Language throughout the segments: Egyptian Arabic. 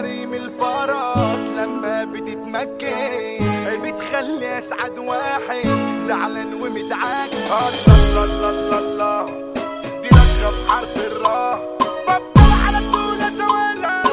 حريم الفرس لما بتتمكن بتخلي اسعد واحد زعلان ومتعاك الله الله الله الله دي لك بحرف الراء بفتح على طول زوالا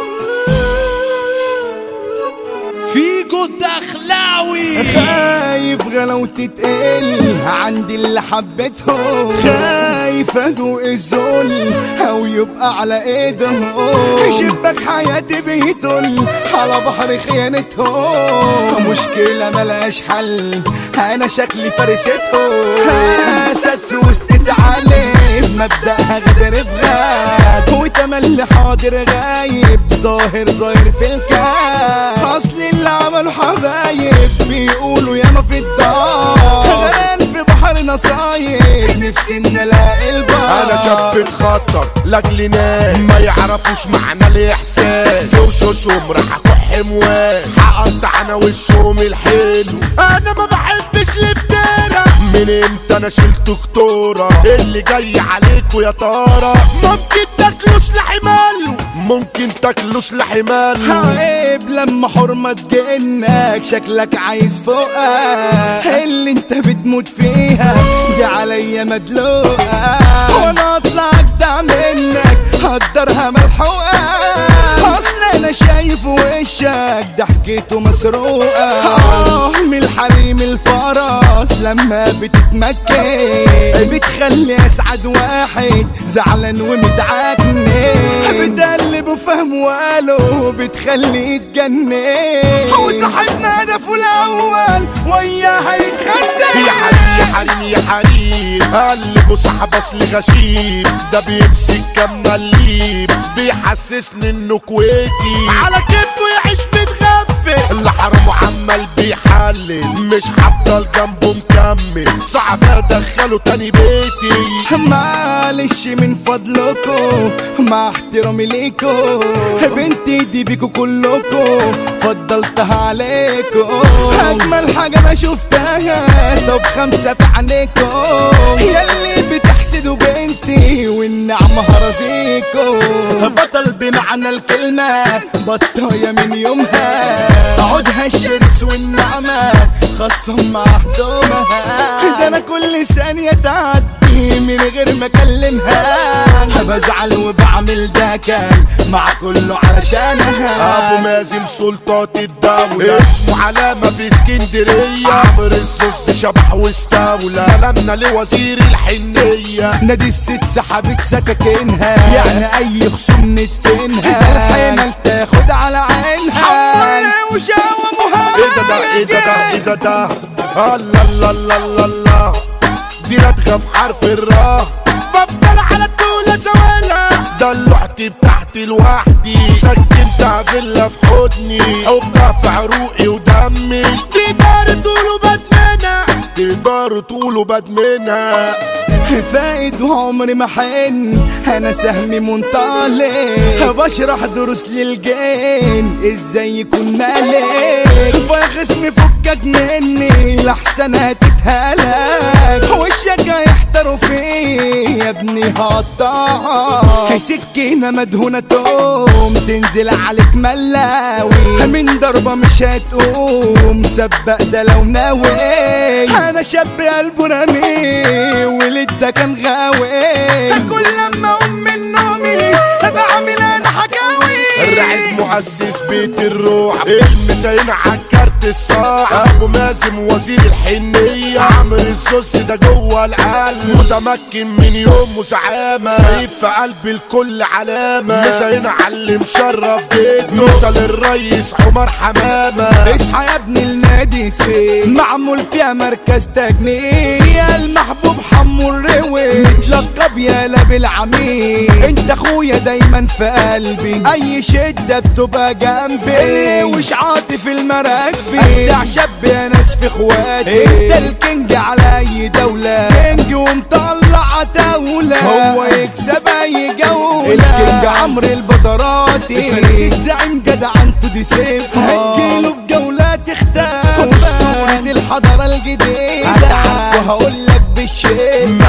فيجو الدخلاوي خايف غلاوتي تقل عندي اللي حبيتهم خايف ادوق الذل او يبقى على ايدهم شبك حياتي بيطل على بحر خيانتهم مشكلة ملهاش حل انا شكلي فرستهم اسد في وسط تعالي مبدأها غدر في غاد وتملي حاضر غايب ظاهر ظاهر في الكاد اصل اللي عملوا حبايب بيقولوا ياما في الدار غرقان في بحر نصايب نفسي ان الاقي البار انا شاب اتخطط لاجل ناس ما يعرفوش معنى الاحساس في وشوشهم راح اكح موال هقطع انا وشهم الحلو انا ما بحبش الافتراء من امتى انا شلت كتورة اللي جاي عليكوا يا ترى ممكن تاكلوا سلاح ماله ممكن تاكلوا سلاح ماله عيب لما حرمة تجنك شكلك عايز فوقها اللي انت بتموت فيها دي عليا مدلوقة وانا اطلع اجدع منك هقدرها ملحوقة اصل انا شايف وشك ضحكته مسروقة آه من الحريم الفرس لما بتتمكن بتخلي اسعد واحد زعلان ومتعكن بتقلب وفهم واله بتخلي يتجنن هو صاحبنا هدفه الاول وياها يتخزن يا حريم يا حريم يا حريم قلبه صاحب اصل غشيم ده بيمسك كم مليم بيحسسني انه كويتي على كيفه يعيش متغفل اللي حرمه عمال بيحلل مش هفضل جنبه مكمل صعب ادخله تاني بيتي معلش من فضلكم مع احترامي ليكم بنتي دي بيكو كلكم فضلتها عليكم اجمل حاجه انا شفتها طب خمسه في عينيكم ياللي بتحسدوا بنتي والنعمه هرزيكم بطل بمعنى الكلمه بطايه من يومها عودها الشرس والنعمه خصهم مع هدومها ده انا كل ثانيه تعدي من غير ما اكلمها بزعل وبعمل ده كان مع كله علشانها ابو مازن سلطات الدولة اسمه علامة في اسكندرية عمرو الزوز شبح واستولى سلامنا لوزير الحنية نادي الست سحبت سكاكينها يعني اي خصوم ندفنها الحمل تاخد على عينها حمالة وشاوة مهاجر ايه ده ده ايه ده ده ايه ده ده الله الله الله الله الله دي لدغة في حرف الراء بفضل على طول زوالة دلوعتي بتاعتي لوحدي سكنتها فيلا في حضني حبها في عروقي ودمي تقدروا تقولوا بدمنها تقدروا تقولوا بدمنها فايد وعمري ما حن انا سهمي منطلق بشرح دروس للجين ازاي يكون مالك يا خصمي فكك مني لحسن هتتهلك وشك هيحتروا فيه يا ابني هقطعها سكينة مدهونة توم تنزل عليك ملاوي من ضربة مش هتقوم سبق ده لو ناوي انا شاب قلبه رمي ولد ده كان غاوي كل لما اقوم من نومي بعمل انا حكاوي الرعد مؤسس بيت الروح المسايين عالكارت الصاع ابو مازن وزير الحنية عمرو الزوز ده جوه القلب متمكن من يوم زعامة سايب في قلب الكل علامة مسايين علي مشرف جده مثل الريس عمر حمامة اصحى يا ابني النادي سي معمول فيها مركز تجنيد يا المحبوب حمو الروي متلقب يالا بالعميد انت اخويا دايما في قلبي اي شدة بتبقى جنبي وش عاطف المراكبي ابدع شاب يا ناس في اخواتي انت الكينج على اي دولة كينج ومطلع عتاولة هو يكسب اي جولة الكينج عمرو البزراتي فارس الزعيم جدع انتو دي سيف هتجيله في جولات اختار اسطورة الحضارة الجديدة وهقول لك بالشيء معاك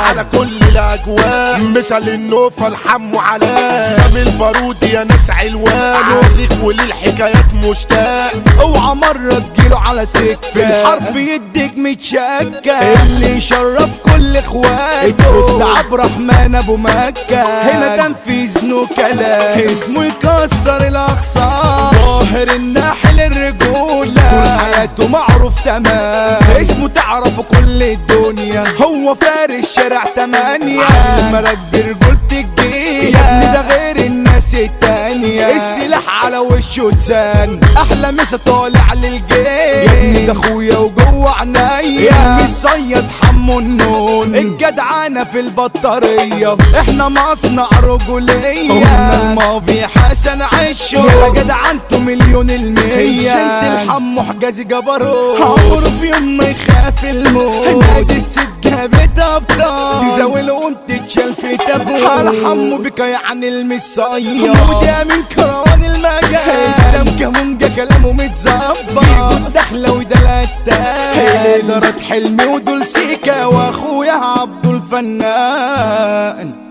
على كل الاجواء مثل النوفة الحم علاء سامي البارود يا ناس علوان وريك وللحكايات مشتاق اوعى مرة تجيله على سكة في الحرب يديك متشكة اللي يشرف كل اخواته ده عبد الرحمن ابو مكة هنا تنفيذ نو كلام اسمه يكسر الاخصام ظاهر الناحل الرجولة كل حياته معروف تمام اسمه تعرفه كل الدنيا هو فارس شارع تمانية ملك برجولة الجيل يا ابني ده غير الناس التانية السلاح على وشه تسان احلى مسا طالع للجيل يا ابني ده اخويا وجوه عينيا مش صيد حمو النون الجدعانة في البطارية احنا مصنع رجولية قلنا الماضي حسن عشه يا جدعنته مليون المية انت الحمو حجازي جبروت عمره في يوم ما يخاف الموت نادي الست جابت ابطال دي زاوية وانت تشال في تابوت على حمو بك يعني المصية وده من كروان المجال اسلام كمونجا كلامه متظبط في جود داخلة وده لتان دارت حلمي ودول سيكا واخويا عبدو الفنان